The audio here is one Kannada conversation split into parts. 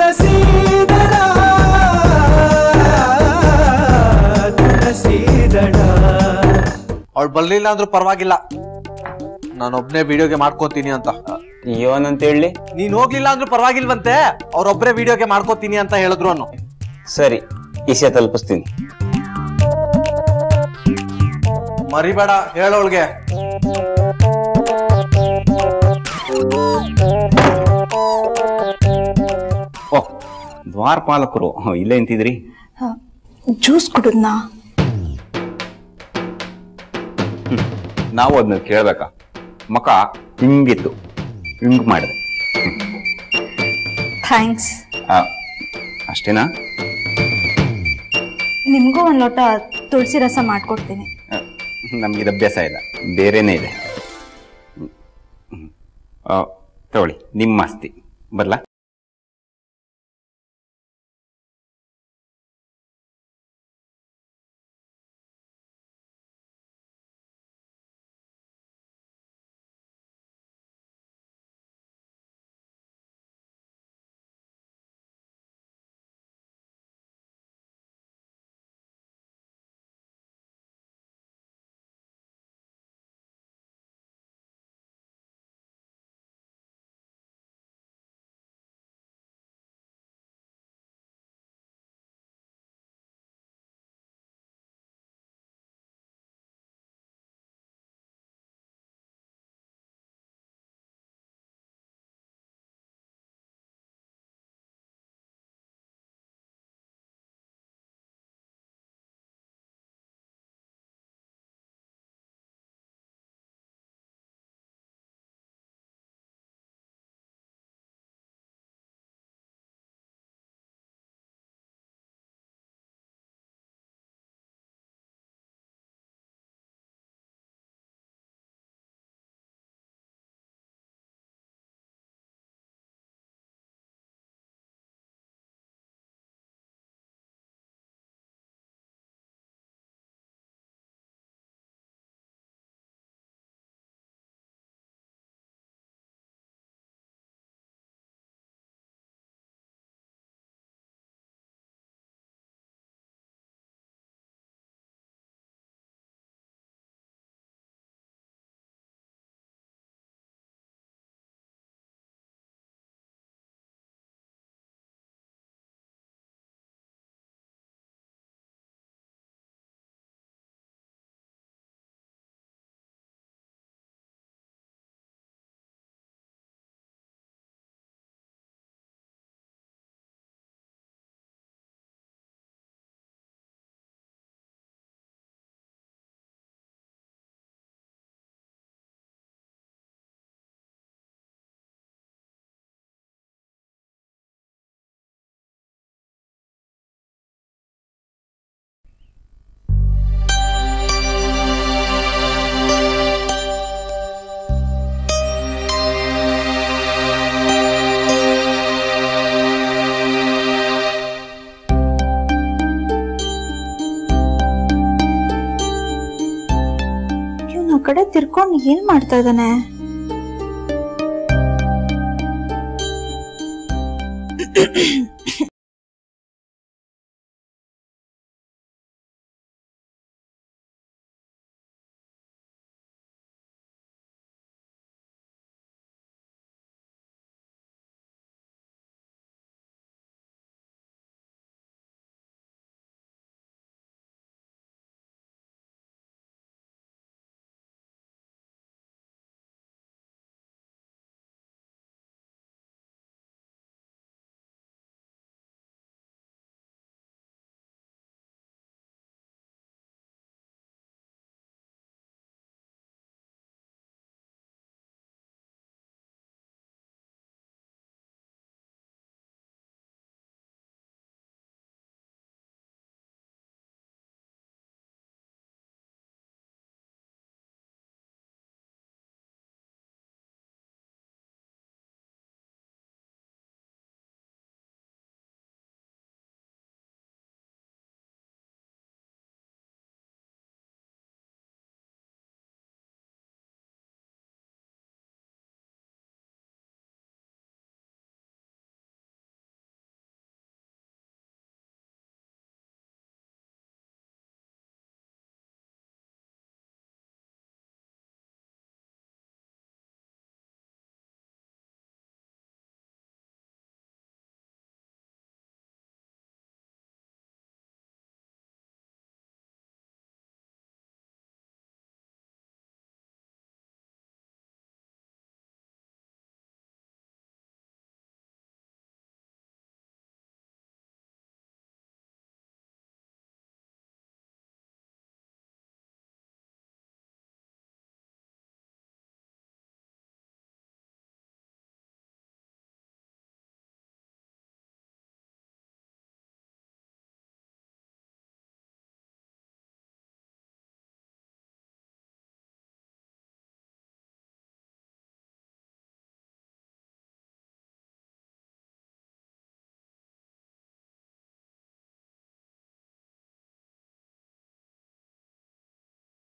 ತುಳಸೀದಳ ತುಳಸೀದಳ ಅವಳು ಬರ್ಲಿಲ್ಲ ಅಂದ್ರೂ ಪರವಾಗಿಲ್ಲ ನಾನೊಬ್ನೇ ವಿಡಿಯೋಗೆ ಮಾಡ್ಕೋತೀನಿ ಅಂತ ಏನಂತ ಹೇಳಿ ನೀನ್ ಹೋಗ್ಲಿಲ್ಲ ಅಂದ್ರೂ ಪರವಾಗಿಲ್ವಂತೆ ಅವ್ರೊಬ್ರೇ ವಿಡಿಯೋಗೆ ಮಾಡ್ಕೋತೀನಿ ಅಂತ ಹೇಳಿದ್ರು ಅನ್ನು ಸರಿ ಈಸೆ ತಲುಪಿಸ್ತೀನಿ ಮರಿಬೇಡ ಹೇಳೋಳ್ಗೆ ಓ ದ್ವಾರಪಾಲಕರು ಹ, ಇಲ್ಲೇ ನಿಂತಿದ್ರಿ ಜ್ಯೂಸ್ ಕುಡಿದ್ನಾ ನಾವು ಅದನ್ನ ಕೇಳ್ಬೇಕಾ ಮಕ ಹಿಂಗಿತ್ತು ಹಿಂಗ್ ಮಾಡಿದೆ ಥ್ಯಾಂಕ್ಸ್ ಆ, ಅಷ್ಟೇನಾ ನಿಮಗೂ ಒಂದು ಲೋಟ ತುಳಸಿ ರಸ ಮಾಡ್ಕೊಡ್ತೀನಿ ಆ, ನಮ್ಗಿದು ಅಭ್ಯಾಸ ಇಲ್ಲ ಬೇರೆನೇ ಇದೆ ಹ್ಮ್. ಹ್ಮ್. ಆ, ತಗೊಳ್ಳಿ ನಿಮ್ಮ ಆಸ್ತಿ ಬರ್ಲಾ ಇವನು ಆ ಕಡೆ ತಿರ್ಕೊಂಡು ಏನ್ ಮಾಡ್ತಾ ಇದ್ದಾನೆ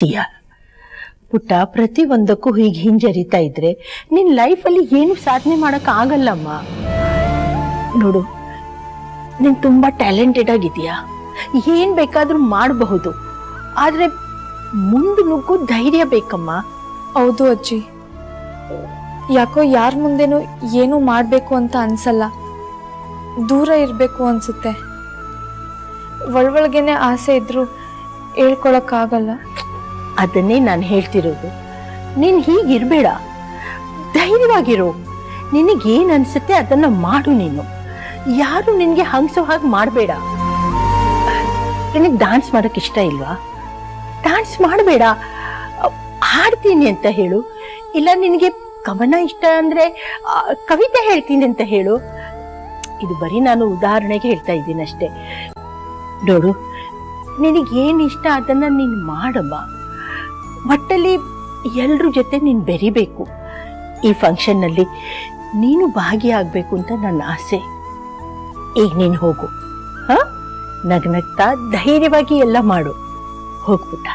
ಹೇಳ್ತೀಯ ಪುಟ್ಟ ಪ್ರತಿ ಒಂದಕ್ಕೂ ಹೀಗೆ ಹಿಂಜರಿತಾ ಇದ್ರೆ ನಿನ್ ಲೈಫಲ್ಲಿ ಏನು ಸಾಧನೆ ಮಾಡಕ್ ಆಗಲ್ಲಮ್ಮ ನೋಡು ನೀನ್ ತುಂಬಾ ಟ್ಯಾಲೆಂಟೆಡ್ ಆಗಿದೀಯಾ ಏನ್ ಬೇಕಾದ್ರೂ ಮಾಡಬಹುದು ಆದ್ರೆ ಮುಂದೆ ನುಗ್ಗು ಧೈರ್ಯ ಬೇಕಮ್ಮ ಹೌದು ಅಜ್ಜಿ ಯಾಕೋ ಯಾರ ಮುಂದೆನೂ ಏನೂ ಮಾಡಬೇಕು ಅಂತ ಅನ್ಸಲ್ಲ ದೂರ ಇರಬೇಕು ಅನ್ಸುತ್ತೆ ಒಳೊಳಗೇನೆ ಆಸೆ ಇದ್ರು ಹೇಳ್ಕೊಳಕ್ಕಾಗಲ್ಲ ಅದನ್ನೇ ನಾನು ಹೇಳ್ತಿರೋದು ನೀನ್ ಹೀಗಿರ್ಬೇಡ ಧೈರ್ಯವಾಗಿರು ನಿನಗೇನ್ ಅನ್ಸುತ್ತೆ ಅದನ್ನ ಮಾಡು ನೀನು ಯಾರು ನಿನ್ಗೆ ಹಂಗ್ಸೋ ಹಾಗೆ ಮಾಡಬೇಡ ನಿನಗೆ ಡಾನ್ಸ್ ಮಾಡಕ್ ಇಷ್ಟ ಇಲ್ವಾ ಡಾನ್ಸ್ ಮಾಡಬೇಡ ಹಾಡ್ತೀನಿ ಅಂತ ಹೇಳು ಇಲ್ಲ ನಿನಗೆ ಕವನ ಇಷ್ಟ ಅಂದ್ರೆ ಆ, ಕವಿತೆ ಹೇಳ್ತೀನಿ ಅಂತ ಹೇಳು ಇದು ಬರೀ ನಾನು ಉದಾಹರಣೆಗೆ ಹೇಳ್ತಾ ಇದ್ದೀನಿ ಅಷ್ಟೇ ನೋಡು ನಿನಗೇನ್ ಇಷ್ಟ ಅದನ್ನ ನೀನು ಮಾಡಮ್ಮ ಒಟ್ಟಲ್ಲಿ ಎಲ್ರ ಜೊತೆ ನೀನು ಬೆರಿಬೇಕು ಈ ಫಂಕ್ಷನ್ನಲ್ಲಿ ನೀನು ಭಾಗಿಯಾಗಬೇಕು ಅಂತ ನನ್ನ ಆಸೆ ಈಗ ನೀನು ಹೋಗು ಹ ನಗ್ನಗ್ತಾ ಧೈರ್ಯವಾಗಿ ಎಲ್ಲ ಮಾಡು ಹೋಗ್ಬಿಟ್ಟ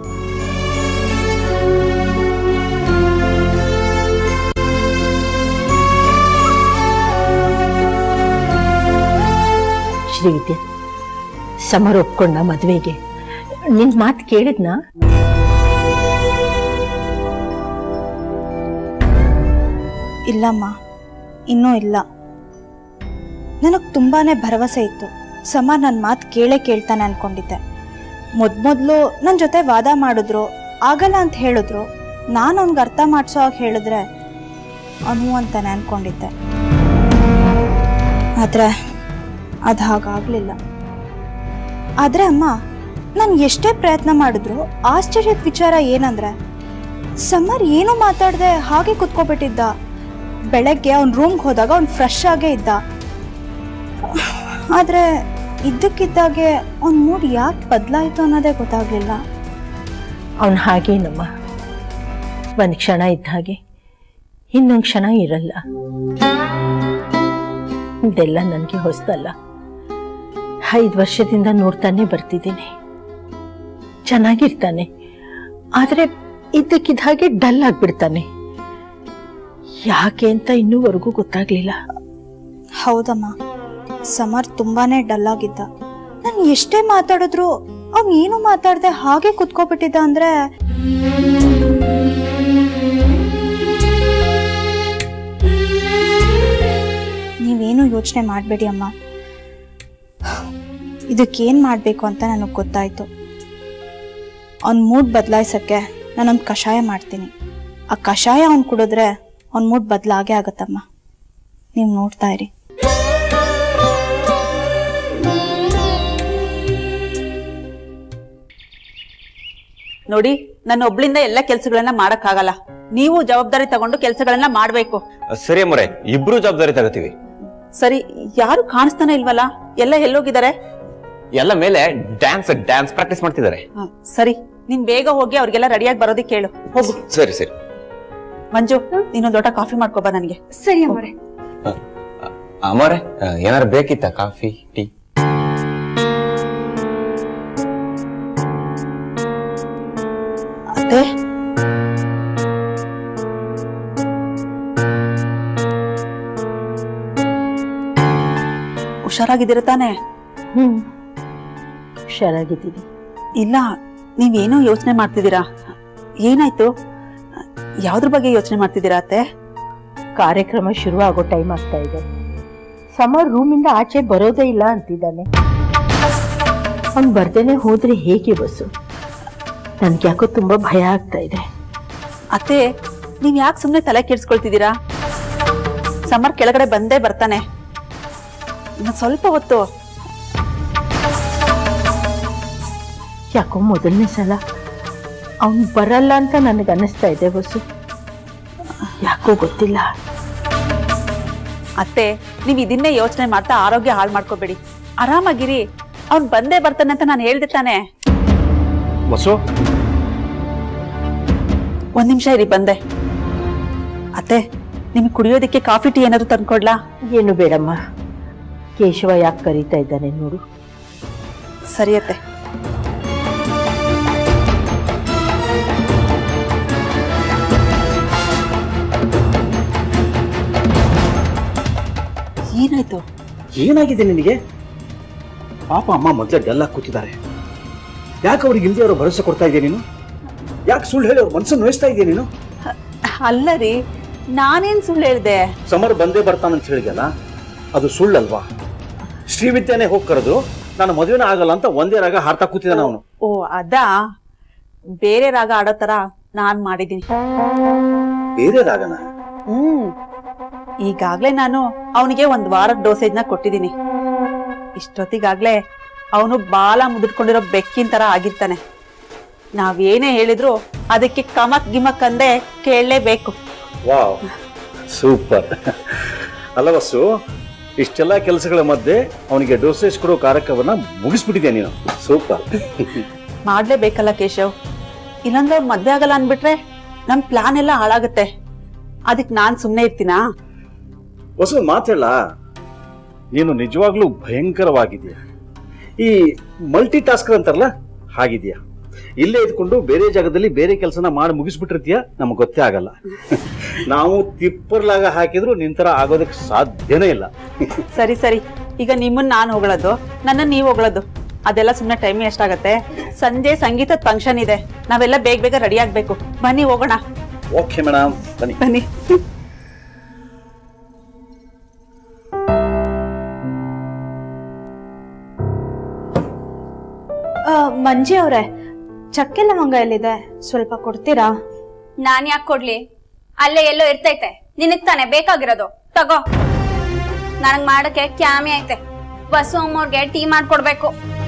ಶ್ರೀವಿದ್ಯೆ ಸಮರ್ ಒಪ್ಕೊಂಡ ಮದ್ವೆಗೆ ನಿನ್ ಮಾತು ಕೇಳಿದ್ನಾ ಇಲ್ಲಮ್ಮ ಇನ್ನೂ ಇಲ್ಲ ನನಗೆ ತುಂಬಾನೇ ಭರವಸೆ ಇತ್ತು ಸಮ ನನ್ನ ಮಾತು ಕೇಳೇ ಕೇಳ್ತಾನೆ ಅನ್ಕೊಂಡಿದ್ದೆ ಮೊದ್ಮೊದ್ಲು ನನ್ನ ಜೊತೆ ವಾದ ಮಾಡಿದ್ರು ಆಗಲ್ಲ ಅಂತ ಹೇಳಿದ್ರು ನಾನು ಅವ್ನಿಗೆ ಅರ್ಥ ಮಾಡಿಸೋ ಹಾಗೆ ಹೇಳಿದ್ರೆ ಅವನು ಅಂತಾನೆ ಅನ್ಕೊಂಡಿದ್ದೆ ಆದರೆ ಅದು ಹಾಗಾಗಲಿಲ್ಲ ಆದರೆ ಅಮ್ಮ ನಾನು ಎಷ್ಟೇ ಪ್ರಯತ್ನ ಮಾಡಿದ್ರು ಆಶ್ಚರ್ಯದ ವಿಚಾರ ಏನಂದ್ರೆ ಸಮರ್ ಏನು ಮಾತಾಡದೆ ಹಾಗೆ ಕುತ್ಕೊಬಿಟ್ಟಿದ್ದ ಬೆಳಗ್ಗೆ ಅವ್ನ ರೂಮ್ಗೆ ಹೋದಾಗ ಅವ್ನು ಫ್ರೆಶ್ ಆಗೇ ಇದ್ದ ಆದರೆ ಇದ್ದಕ್ಕಿದ್ದಾಗೆ ಅವ್ನ ಮೂಡ್ ಯಾಕೆ ಬದಲಾಯಿತು ಅನ್ನೋದೇ ಗೊತ್ತಾಗ್ಲಿಲ್ಲ ಅವನು ಹಾಗೇನಮ್ಮ ಒಂದು ಕ್ಷಣ ಇದ್ದ ಹಾಗೆ ಇನ್ನೊಂದು ಕ್ಷಣ ಇರಲ್ಲ ಇದೆಲ್ಲ ನನಗೆ ಹೊಸದಲ್ಲ ಐದು ವರ್ಷದಿಂದ ನೋಡ್ತಾನೆ ಬರ್ತಿದ್ದೀನಿ ಚೆನ್ನಾಗಿರ್ತಾನೆ ಆದರೆ ಇದ್ದಕ್ಕಿದ್ದ ಹಾಗೆ ಡಲ್ ಆಗ್ಬಿಡ್ತಾನೆ ಯಾಕೆ ಅಂತ ಇನ್ನೂವರೆಗೂ ಗೊತ್ತಾಗ್ಲಿಲ್ಲ ಹೌದಮ್ಮ ಸಮರ್ ತುಂಬಾನೇ ಡಲ್ ಆಗಿದ್ದ ನಾನು ಎಷ್ಟೇ ಮಾತಾಡಿದ್ರು ಅವ್ನು ಏನು ಮಾತಾಡದೆ ಹಾಗೆ ಕುತ್ಕೊಬಿಟ್ಟಿದ್ದ ಅಂದ್ರೆ ನೀವೇನು ಯೋಚನೆ ಮಾಡಬೇಡಿ ಅಮ್ಮ ಇದಕ್ಕೇನು ಮಾಡಬೇಕು ಅಂತ ನನಗೆ ಗೊತ್ತಾಯ್ತು ಅವ್ನ ಮೂಡ್ ಬದಲಾಯಿಸಕ್ಕೆ ನಾನೊಂದು ಕಷಾಯ ಮಾಡ್ತೀನಿ ಆ ಕಷಾಯ ಅವ್ನು ಕುಡಿದ್ರೆ ಅವ್ನ ಮೂಡ್ ಬದಲಾಗೇ ಆಗತ್ತಮ್ಮ ನೀವು ನೋಡ್ತಾ ಇರಿ ನೋಡಿ ನನ್ನ ಒಬ್ಳಿಂದ ಎಲ್ಲ ಕೆಲಸಗಳನ್ನ ಮಾಡಕ್ಕಾಗಲ್ಲ ನೀವು ಜವಾಬ್ದಾರಿ ತಗೊಂಡು ಕೆಲಸಗಳನ್ನ ಮಾಡ್ಬೇಕು ಸರಿ ಅಮ್ಮರೆ ಇಬ್ರು ಜವಾಬ್ದಾರಿ ತಗೋತೀವಿ ಸರಿ ಯಾರು ಕಾಣಿಸ್ತಾನೆ ಇಲ್ವಲ್ಲ ಎಲ್ಲ ಎಲ್ಲೋಗಿದ್ದಾರೆ ಎಲ್ಲ ಮೇಲೆ ಡ್ಯಾನ್ಸ್ ಡ್ಯಾನ್ಸ್ ಪ್ರಾಕ್ಟೀಸ್ ಮಾಡ್ತಿದ್ದಾರೆ ಹ, ಸರಿ ನೀನ್ ಬೇಗ ಹೋಗಿ ಅವ್ರಿಗೆಲ್ಲ ರೆಡಿಯಾಗಿ ಬರೋದಕ್ಕೆ ಕೇಳು ಹೋಗು ಸರಿ ಸರಿ ಮಂಜು ನೀನೊಂದ್ ಲೋಟ ಕಾಫಿ ಮಾಡ್ಕೊಬಾ ನನಗೆ ಸರಿ ಅಮ್ಮರೆ ಅಮ್ಮರೆ ಏನಾರು ಬೇಕಿತ್ತ ಕಾಫಿ ಟೀ ಅತ್ತೆ ಹುಷಾರಾಗಿದ್ದೀರ ತಾನೆ ಹ್ಮ್ ಹುಷಾರಾಗಿದ್ದೀನಿ ಇಲ್ಲ ನೀವೇನೋ ಯೋಚನೆ ಮಾಡ್ತಿದ್ದೀರಾ ಏನಾಯ್ತು ಯಾವ್ದ್ರ ಬಗ್ಗೆ ಯೋಚನೆ ಮಾಡ್ತಿದ್ದೀರಾ ಅತ್ತೆ ಕಾರ್ಯಕ್ರಮ ಶುರು ಆಗೋ ಟೈಮ್ ಆಗ್ತಾ ಇದೆ ಸಮರ್ ರೂಮಿಂದ ಆಚೆ ಬರೋದೇ ಇಲ್ಲ ಅಂತಿದ್ದಾನೆ ಅವ್ನು ಬರ್ದೇನೆ ಹೋದ್ರೆ ಹೇಗೆ ಬಸ್ಸು ನನ್ಗೆ ಯಾಕೋ ತುಂಬಾ ಭಯ ಆಗ್ತಾ ಇದೆ ಅತ್ತೆ ನೀವ್ ಯಾಕೆ ಸುಮ್ನೆ ತಲೆ ಕೆಡ್ಸ್ಕೊಳ್ತಿದ್ದೀರಾ ಸಮರ್ ಕೆಳಗಡೆ ಬಂದೇ ಬರ್ತಾನೆ ಇನ್ನು ಸ್ವಲ್ಪ ಹೊತ್ತು ಯಾಕೋ ಮೊದಲನೇ ಸಲ ಅವನು ಬರಲ್ಲ ಅಂತ ನನಗೆ ಅನ್ನಿಸ್ತಾ ಇದೆ ಬಸ್ಸು ಯಾಕೋ ಗೊತ್ತಿಲ್ಲ ಅತ್ತೆ ನೀವ್ ಇದನ್ನೇ ಯೋಚನೆ ಮಾಡ್ತಾ ಆರೋಗ್ಯ ಹಾಳು ಮಾಡ್ಕೋಬೇಡಿ ಆರಾಮಾಗಿರಿ ಅವ್ನ್ ಬಂದೇ ಬರ್ತಾನೆ ಅಂತ ನಾನು ಹೇಳ್ದೆ ತಾನೆ ಬಸ್ಸು ಒಂದ್ ನಿಮಿಷ ಇರಿ ಬಂದೆ ಅತ್ತೆ ನಿಮಗೆ ಕುಡಿಯೋದಕ್ಕೆ ಕಾಫಿ ಟೀ ಏನಾದ್ರು ತಂದ್ಕೊಡ್ಲಾ ಏನು ಬೇಡಮ್ಮ ಕೇಶವ ಯಾಕೆ ಕರೀತಾ ಇದ್ದಾನೆ ನೋಡು ಸರಿ ಅತ್ತೆ ಏನಾಯ್ತು ಏನಾಗಿದೆ ನಿನಗೆ ಪಾಪ ಅಮ್ಮ ಮೊದಲೇ ಡಲ್ ಆಗಿ ಕೂತಿದ್ದಾರೆ ಯಾಕೆ ಅವ್ರಿಗೆ ಇಲ್ದೇ ಅವರ ಭರವಸೆ ಕೊಡ್ತಾ ಇದೆಯಾ ನೀನು ಯಾಕೆ ಸುಳ್ಳು ಹೇಳಿ ಅವ್ರ ಮನಸ್ಸನ್ನು ನೋಯಿಸ್ತಾ ಇದೆಯಾ ನೀನು ಅಲ್ಲ ರೀ ನಾನೇನ್ ಸುಳ್ಳು ಹೇಳ್ದೆ ಸಮರ್ ಬಂದೇ ಬರ್ತಾನಂತ ಹೇಳಿದಲ್ಲ ಅದು ಸುಳ್ಳಲ್ವಾ ಶ್ರೀವಿದ್ಯಾನೇ ಹೋಗಿ ಕರೆದು ನಾನು ಮದುವೆನೇ ಆಗಲ್ಲ ಅಂತ ಒಂದೇ ರಾಗ ಹಾಡ್ತಾ ಕೂತಿದ್ದಾನೆ ಅವನು ಓ ಅದಾ ಬೇರೆ ರಾಗ ಆಡೋ ತರ ನಾನ್ ಮಾಡಿದೀನಿ ಬೇರೆ ರಾಗನ ಹ್ಮ್ ಈಗಾಗ್ಲೇ ನಾನು ಅವನಿಗೆ ಒಂದ್ ವಾರದ ಡೋಸೇಜ್ ನ ಕೊಟ್ಟಿದ್ದೀನಿ ಇಷ್ಟೊತ್ತಿಗಾಗ್ಲೇ ಅವನು ಬಾಲ ಮುದುಡ್ಕೊಂಡಿರೋ ಬೆಕ್ಕಿನ ತರ ಆಗಿರ್ತಾನೆ ನಾವೇನೇ ಹೇಳಿದ್ರು ಅದಕ್ಕೆ ಕಮಕ್ ಗಿಮಕ್ ಅಂದೆ ಕೇಳಲೇಬೇಕು ವಾವ್ ಸೂಪರ್ ಅಲ್ಲ ವಸ್ಸು ಇಷ್ಟೆಲ್ಲ ಕೆಲಸಗಳ ಮಧ್ಯೆ ಅವನಿಗೆ ಡೋಸೇಜ್ ಕೊಡೋ ಕಾರ್ಯಕ್ರಮವನ್ನ ಮುಗಿಸ್ಬಿಟ್ಟಿದ್ಯಾ ನೀನು ಸೂಪರ್ ಮಾಡ್ಲೇಬೇಕಲ್ಲ ಕೇಶವ್ ಇಲ್ಲಾಂದ್ರೆ ಅವ್ರು ಮದ್ವೆ ಆಗಲ್ಲ ಅನ್ಬಿಟ್ರೆ ನಮ್ ಪ್ಲಾನ್ ಎಲ್ಲ ಹಾಳಾಗುತ್ತೆ ಅದಕ್ ನಾನ್ ಸುಮ್ನೆ ಇರ್ತೀನಾ ಹೊಸ ಮಾತೇಳ ನೀನು ನಿಜವಾಗ್ಲೂ ಭಯಂಕರವಾಗಿದೆಯಾ ಈ ಮಲ್ಟಿ ಟಾಸ್ಕರ್ ಅಂತಾರಲ್ಲ ಹಾಗಿದ್ಯಾ ಇಲ್ಲೇ ಇದ್ಕೊಂಡು ಬೇರೆ ಜಾಗದಲ್ಲಿ ಬೇರೆ ಕೆಲಸನ ಮಾಡಿ ಮುಗಿಸ್ಬಿಟ್ಟಿರ್ತೀಯ ನಮ್ಗೆ ಗೊತ್ತೇ ಆಗಲ್ಲ ನಾವು ತಿಪ್ಪರ್ಲಾಗ ಹಾಕಿದ್ರು ನಿಂತರ ಆಗೋದಕ್ಕೆ ಸಾಧ್ಯನೇ ಇಲ್ಲ ಸರಿ ಸರಿ ಈಗ ನಿಮ್ಮನ್ನ ನಾನು ಹೊಗಳೋದು ನನ್ನ ನೀವು ಹೊಗಳೋದು ಅದೆಲ್ಲ ಸುಮ್ಮನೆ ಟೈಮ್ ಎಷ್ಟಾಗತ್ತೆ ಸಂಜೆ ಸಂಗೀತದ ಫಂಕ್ಷನ್ ಇದೆ ನಾವೆಲ್ಲ ಬೇಗ ಬೇಗ ರೆಡಿ ಆಗ್ಬೇಕು ಬನ್ನಿ ಹೋಗೋಣ ಓಕೆ ಮೇಡಮ್ ಬನ್ನಿ ಬನ್ನಿ ಆ, ಮಂಜಿ ಅವರೇ ಚಕ್ಕೆ ಲವಂಗ ಎಲ್ಲಿದೆ ಸ್ವಲ್ಪ ಕೊಡ್ತೀರಾ ನಾನ್ ಯಾಕೆ ಕೊಡ್ಲಿ ಅಲ್ಲೇ ಎಲ್ಲೋ ಇರ್ತೈತೆ ನಿನಗ್ ತಾನೇ ಬೇಕಾಗಿರೋದು ತಗೋ ನನಗ್ ಮಾಡಕ್ಕೆ ಕ್ಯಾಮಿ ಐತೆ ಬಸ್ಸು ಅಮ್ಮವ್ರಿಗೆ ಟೀ ಮಾಡ್ಕೊಡ್ಬೇಕು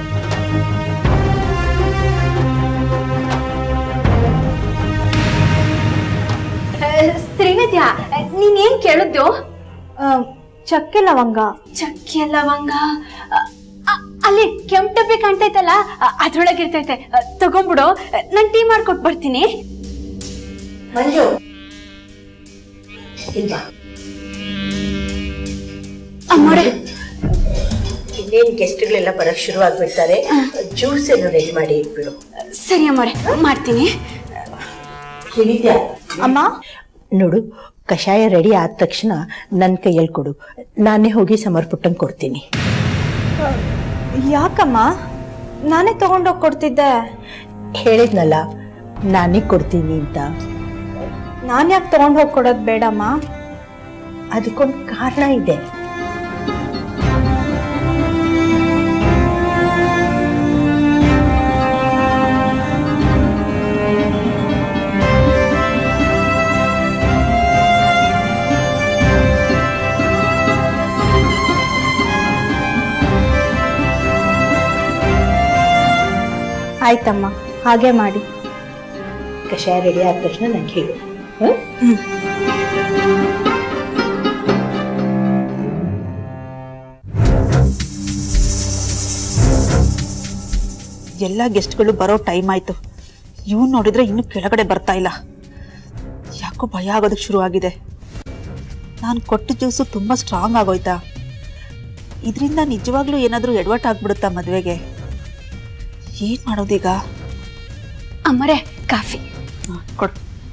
ತ್ರಿವೇದ್ಯ ನೀನ್ ಏನ್ ಕೇಳಿದ್ದು ಆ, ಚಕ್ಕೆ ಲವಂಗ ಚಕ್ಕೆ ಲವಂಗ ಅ, ಅ, ಅಲ್ಲಿ ಕೆಂಪ್ ಡಬ್ಬಿ ಕಾಣ್ತೈತಲ್ಲ ಅ, ಅದ್ರೊಳಗೆ ಇರ್ತೈತೆ ಅ, ತಗೊಂಬಿಡು ನಾನ್ ಟೀ ಮಾಡ್ಕೊಟ್ ಬರ್ತೀನಿ ಮಂಜು ಇಲ್ವಾ ಅಮ್ಮೋರೆ ಇನ್ನೇನು ಗೆಸ್ಟ್ಗಳೆಲ್ಲ ಬರಕ್ ಶುರು ಆಗ್ಬಿಡ್ತಾರೆ ಜ್ಯೂಸ್ ಏನು ರೆಡಿ ಮಾಡಿ ಇಟ್ಬಿಡು ಸರಿ ಅಮ್ಮೋರೆ ಮಾಡ್ತೀನಿ ಶ್ರೀವಿದ್ಯಾ ಅಮ್ಮ ನೋಡು ಕಷಾಯ ರೆಡಿ ಆದ ತಕ್ಷಣ ನನ್ನ ಕೈಯಲ್ಲಿ ಕೊಡು ನಾನೇ ಹೋಗಿ ಸಮರ್ಪುಟ್ಟಂಗೆ ಕೊಡ್ತೀನಿ ಯಾಕಮ್ಮ ನಾನೇ ತಗೊಂಡೋಗಿ ಕೊಡ್ತಿದ್ದೆ ಹೇಳಿದ್ನಲ್ಲ ನಾನೇ ಕೊಡ್ತೀನಿ ಅಂತ ನಾನು ಯಾಕೆ ತಗೊಂಡು ಹೋಗಿ ಕೊಡೋದು ಬೇಡಮ್ಮ ಅದಕ್ಕೊಂದು ಕಾರಣ ಇದೆ ಆಯ್ತಮ್ಮ ಹಾಗೆ ಮಾಡಿ ಕಷಾಯ ರೆಡಿ ಆದ ತಕ್ಷಣ ನಂಗೆ ಹೇಳು ಹ್ಮ್? ಎಲ್ಲ ಗೆಸ್ಟ್ಗಳು ಬರೋ ಟೈಮ್ ಆಯ್ತು ಇವ್ನು ನೋಡಿದ್ರೆ ಇನ್ನು ಕೆಳಗಡೆ ಬರ್ತಾ ಇಲ್ಲ ಯಾಕೋ ಭಯ ಆಗೋದಕ್ಕೆ ಶುರು ಆಗಿದೆ ನಾನು ಕೊಟ್ಟ ಜ್ಯೂಸು ತುಂಬಾ ಸ್ಟ್ರಾಂಗ್ ಆಗೋಯ್ತಾ ಇದರಿಂದ ನಿಜವಾಗ್ಲೂ ಏನಾದರೂ ಎಡವಟ್ ಆಗ್ಬಿಡುತ್ತಾ ಮದುವೆಗೆ ಏನ್ ಮಾಡೋದೀಗ ಅಮ್ಮರೆ ಕಾಫಿ ಹ, ಕೊಡು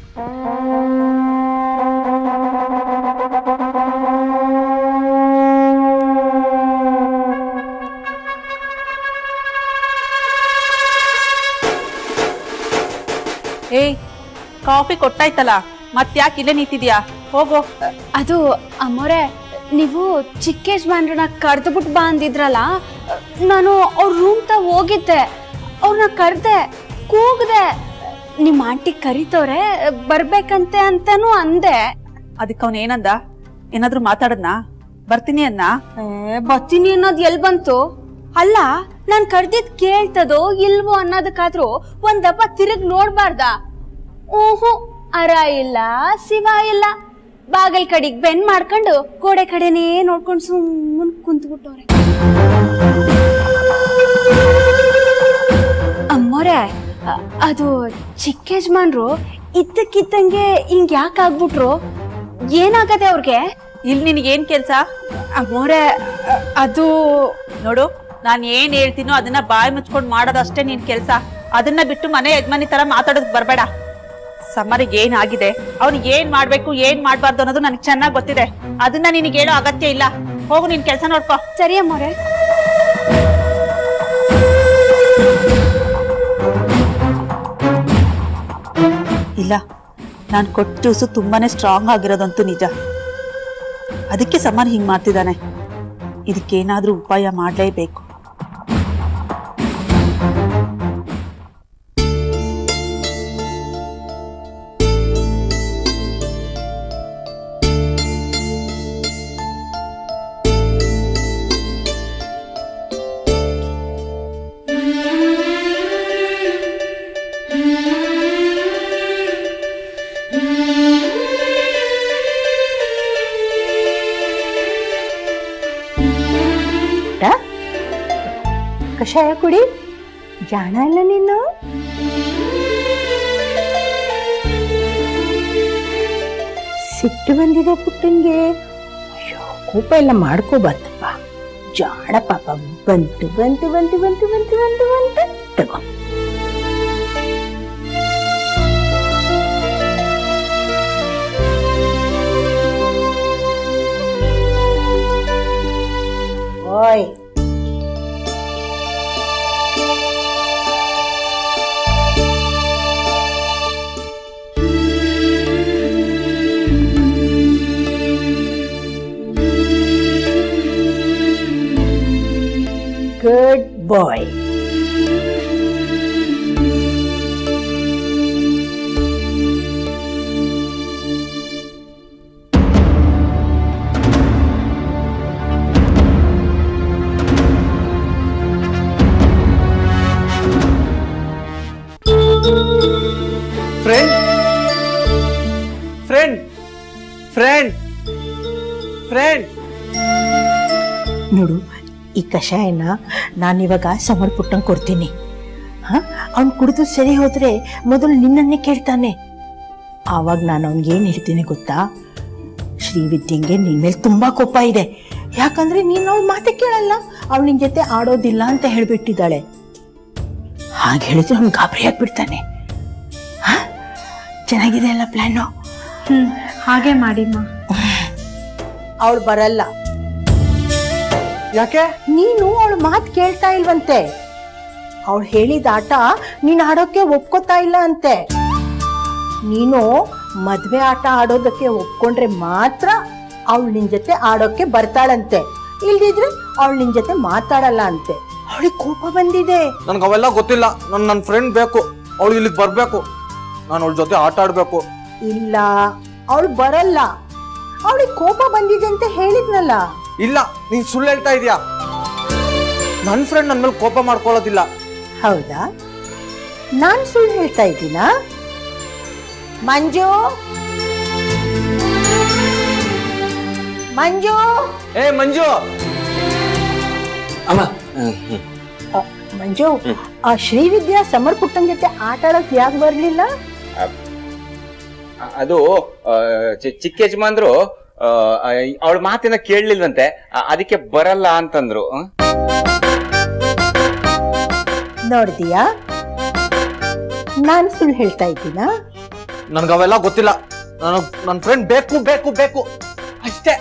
ಏಯ್ ಕಾಫಿ ಕೊಟ್ಟಾಯ್ತಲ್ಲ ಮತ್ತ್ಯಾಕೆ ಇಲ್ಲೇ ನಿಂತಿದ್ಯಾ ಹೋಗೋ ಅದು ಅಮ್ಮೋರೆ ನೀವು ಚಿಕ್ಕ ಯಜಮಾನ್ರನ್ನ ಕರೆದ್ಬಿಟ್ಟು ಬಾ ಅಂದಿದ್ರಲ್ಲ ನಾನು ಅವ್ರ ರೂಮ್ ತ ಹೋಗಿದ್ದೆ ಅವ್ರನ್ನ ಕರೆದೆ ಕೂಗ್ದೆ ನಿಮ್ಮ ಆಂಟಿ ಕರಿತವ್ರೆ ಬರ್ಬೇಕಂತೆ ಅಂತಾನು ಅಂದೆ ಅದಕ್ಕೆ ಅವನ್ ಏನಂದ ಏನಾದ್ರೂ ಮಾತಾಡದ್ನ ಬರ್ತೀನಿ ಅನ್ನ ಏ, ಬರ್ತೀನಿ ಅನ್ನೋದು ಎಲ್ ಬಂತು ಅಲ್ಲ ನಾನ್ ಕರ್ದಿದ್ ಕೇಳ್ತದೋ ಇಲ್ವೋ ಅನ್ನೋದಕ್ಕಾದ್ರೂ ಒಂದಪ್ಪ ತಿರುಗ್ ನೋಡ್ಬಾರ್ದ ಊಹು ಅರ ಇಲ್ಲ ಶಿವ ಇಲ್ಲ ಬಾಗಲ್ ಕಡಿಗ್ ಬೆನ್ ಮಾಡ್ಕೊಂಡು ಗೋಡೆ ಕಡೆನೇ ನೋಡ್ಕೊಂಡು ಸುಮ್ಮನ್ ಕುಂತ್ಬಿಟ್ಟವ್ರೆ ಅಮ್ಮೋರೆ ಅ- ಅದು ಚಿಕ್ಕ ಯಜಮಾನ್ರು ಇದ್ದಕ್ಕಿದ್ದಂಗೆ ಹಿಂಗ್ ಯಾಕೆ ಆಗ್ಬಿಟ್ರು ಏನಾಗದೆ ಅವ್ರಿಗೆ ಇಲ್ಲಿ ನಿನಗೆ ಏನ್ ಕೆಲ್ಸ ಅಮ್ಮೋರೆ ಅ- ಅದು ನೋಡು ನಾನ್ ಏನ್ ಹೇಳ್ತೀನೋ ಅದನ್ನ ಬಾಯಿ ಮುಚ್ಕೊಂಡ್ ಮಾಡೋದಷ್ಟೇ ನಿನ್ ಕೆಲ್ಸ ಅದನ್ನ ಬಿಟ್ಟು ಮನೆ ಯಜಮಾನಿ ತರ ಮಾತಾಡೋದ್ ಬರ್ಬೇಡ ಸಮರಿಗೆ ಏನಾಗಿದೆ ಅವ್ನಿಗೆ ಏನ್ ಮಾಡ್ಬೇಕು ಏನ್ ಮಾಡ್ಬಾರ್ದು ಅನ್ನೋದು ನನಗೆ ಚೆನ್ನಾಗ್ ಗೊತ್ತಿದೆ ಅದನ್ನ ನಿನಗೆ ಹೇಳೋ ಅಗತ್ಯ ಇಲ್ಲ ಹೋಗು ನಿನ್ ಕೆಲಸ ನೋಡ್ಕೋ ಸರಿ ಅಮ್ಮೋರೆ ಇಲ್ಲ ನಾನು ಕೊಟ್ಟ ಜ್ಯೂಸು ತುಂಬಾನೇ ಸ್ಟ್ರಾಂಗ್ ಆಗಿರೋದಂತೂ ನಿಜ ಅದಕ್ಕೆ ಸಮಾನ್ ಹಿಂಗ್ ಮಾಡ್ತಿದ್ದಾನೆ ಇದಕ್ಕೇನಾದ್ರೂ ಉಪಾಯ ಮಾಡಲೇಬೇಕು ಟ? ಕಷಾಯ ಕುಡಿ ಜಾಣ ಅಲ್ಲ ನೀನು ಸಿಟ್ಟು ಬಂದಿದೆ ಪುಟ್ಟನ್ಗೆ ಅಯ್ಯೋ ಕೋಪ ಎಲ್ಲ ಮಾಡ್ಕೋಬಾರ್ದಪ್ಪ ಜಾಣ ಪಾಪ ಬಂತು ಬಂತು ಬಂತು ಬಂತು ಬಂತು ಬಂತು ಬಂತು ತಗೋ ಓಯ್ Good boy. Friend friend friend friend ನೋಡು ಈ ಕಷಾಯನ ನಾನಿವಾಗ ಸಮರ್ ಪುಟ್ಟಂಗೆ ಕೊಡ್ತೀನಿ ಹಾ ಅವ್ನು ಕುಡಿದು ಸರಿ ಹೋದ್ರೆ ಮೊದಲು ನಿನ್ನನ್ನೇ ಕೇಳ್ತಾನೆ ಆವಾಗ ನಾನು ಅವ್ನಿಗೆ ಏನು ಹೇಳ್ತೀನಿ ಗೊತ್ತಾ ಶ್ರೀವಿದ್ಯಂಗೆ ನಿನ್ ಮೇಲೆ ತುಂಬಾ ಕೋಪ ಇದೆ ಯಾಕಂದ್ರೆ ನೀನು ಅವಳ ಮಾತೆ ಕೇಳಲ್ಲ ಅವಳು ನಿನ್ ಜೊತೆ ಆಡೋದಿಲ್ಲ ಅಂತ ಹೇಳ್ಬಿಟ್ಟಿದ್ದಾಳೆ ಹಾಗೆ ಹೇಳಿದ್ರೆ ಅವ್ನು ಗಾಬರಿ ಆಗ್ಬಿಡ್ತಾನೆ ಹಾ ಚೆನ್ನಾಗಿದೆ ಅಲ್ಲ ಪ್ಲಾನು ಹ್ಮ್ ಹಾಗೆ ಮಾಡಿಮ್ಮ ಅವಳು ಬರಲ್ಲ ಯಾಕೆ ನೀನು ಅವಳ ಮಾತು ಕೇಳ್ತಾ ಇಲ್ವಂತೆ ಅವಳು ಹೇಳಿದ ಆಟ ನೀನು ಆಡೋಕೆ ಒಪ್ಕೋತಾ ಇಲ್ಲ ಅಂತೆ ನೀನು ಮದ್ವೆ ಆಟ ಆಡೋದಕ್ಕೆ ಒಪ್ಕೊಂಡ್ರೆ ಮಾತ್ರ ಅವಳು ನಿನ್ ಜೊತೆ ಆಡೋಕೆ ಬರ್ತಾಳಂತೆ ಇಲ್ದಿದ್ರೆ ಅವಳು ನಿನ್ ಜೊತೆ ಮಾತಾಡಲ್ಲ ಅಂತೆ ಅವಳಿಗೆ ಕೋಪ ಬಂದಿದೆ ನನ್ಗೆ ಅವೆಲ್ಲ ಗೊತ್ತಿಲ್ಲ ನನ್ ನನ್ನ ಫ್ರೆಂಡ್ ಬೇಕು ಅವಳು ಇಲ್ಲಿಗೆ ಬರ್ಬೇಕು ನಾನು ಅವಳ ಜೊತೆ ಆಟ ಆಡ್ಬೇಕು ಇಲ್ಲ ಅವಳು ಬರಲ್ಲ ಅವಳಿಗೆ ಕೋಪ ಬಂದಿದೆ ಅಂತ ಹೇಳಿದ್ನಲ್ಲ ಇಲ್ಲ ನೀನ್ ಸುಳ್ಳು ಹೇಳ್ತಾ ಇದೀಯಾ ನನ್ನ ಫ್ರೆಂಡ್ ನನ್ನ ಮೇಲೆ ಕೋಪ ಮಾಡ್ಕೊಳ್ಳೋದಿಲ್ಲ ಹೌದಾ ನಾನ್ ಸುಳ್ಳು ಹೇಳ್ತಾ ಇದ್ದೀನಾ ಮಂಜು ಮಂಜು ಏ ಮಂಜು ಅಮ್ಮ ಅ, ಮಂಜು ಆ ಶ್ರೀವಿದ್ಯಾ ಸಮರ್ ಪುಟ್ಟನ್ ಜೊತೆ ಆಟ ಆಡಕ್ ಯಾಕೆ ಬರ್ಲಿಲ್ಲ ಅದು ಆ, ಚಿ- ಚಿಕ್ಕ ಯಜಮಾನ್ರು ಅವಳ ಮಾತಿನ ಕೇಳಲಿಲ್ವಂತೆ ಅದಕ್ಕೆ ಬರಲ್ಲ ಅಂತಂದ್ರು ಹ್ಮ್? ನೋಡ್ದಿಯಾ ನಾನ್ ಸುಳ್ಳು ಹೇಳ್ತಾ ಇದ್ದೀನಾ ನನ್ಗೆ ಅವೆಲ್ಲ ಗೊತ್ತಿಲ್ಲ ನನಗ್ ನನ್ನ ಫ್ರೆಂಡ್ ಬೇಕು ಬೇಕು ಬೇಕು ಅಷ್ಟೇ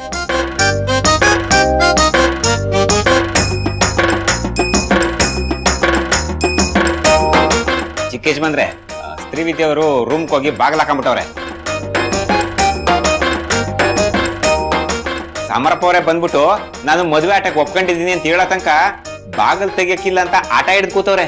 ಚಿಕ್ಕ ಯಜಮಾನ್ರೆ ಆ, ಸ್ತ್ರೀ ವಿದ್ಯೆಯವರು ರೂಮ್ಗೆ ಹೋಗಿ ಬಾಗಿಲು ಹಾಕೊಂಡ್ಬಿಟ್ಟವ್ರೆ ಸಮರಪ್ಪ ಅವರೇ ಬಂದ್ಬಿಟ್ಟು ನಾನು ಮದುವೆ ಆಟಕ್ಕೆ ಒಪ್ಕೊಂಡಿದ್ದೀನಿ ಅಂತ ಹೇಳೋ ತನಕ ಬಾಗಿಲು ತೆಗಿಯಕ್ಕಿಲ್ಲ ಅಂತ ಆಟ ಹಿಡಿದು ಕೂತವ್ರೆ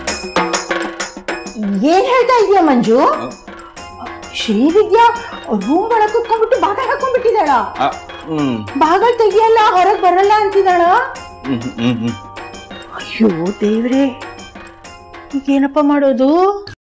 ಏನ್ ಹೇಳ್ತಾ ಇದೀಯ ಮಂಜು ಶ್ರೀವಿದ್ಯಾ ರೂಮ್ ಒಳಗೆ ಕುತ್ಕೊಂಡ್ಬಿಟ್ಟು ಬಾಗಲ್ ಹಾಕೊಂಡ್ಬಿಟ್ಟಿದಾಳ ಆ, ಹ್ಮ್ ಬಾಗಲ್ ತೆಗಿಯಲ್ಲ ಹೊರಗ್ ಬರಲ್ಲ ಅಂತಿದಾಳ ಹ್ಮ್ ಹ್ಮ್ ಹ್ಮ್ ಅಯ್ಯೋ ದೇವ್ರೆ ಈಗೇನಪ್ಪ ಮಾಡೋದು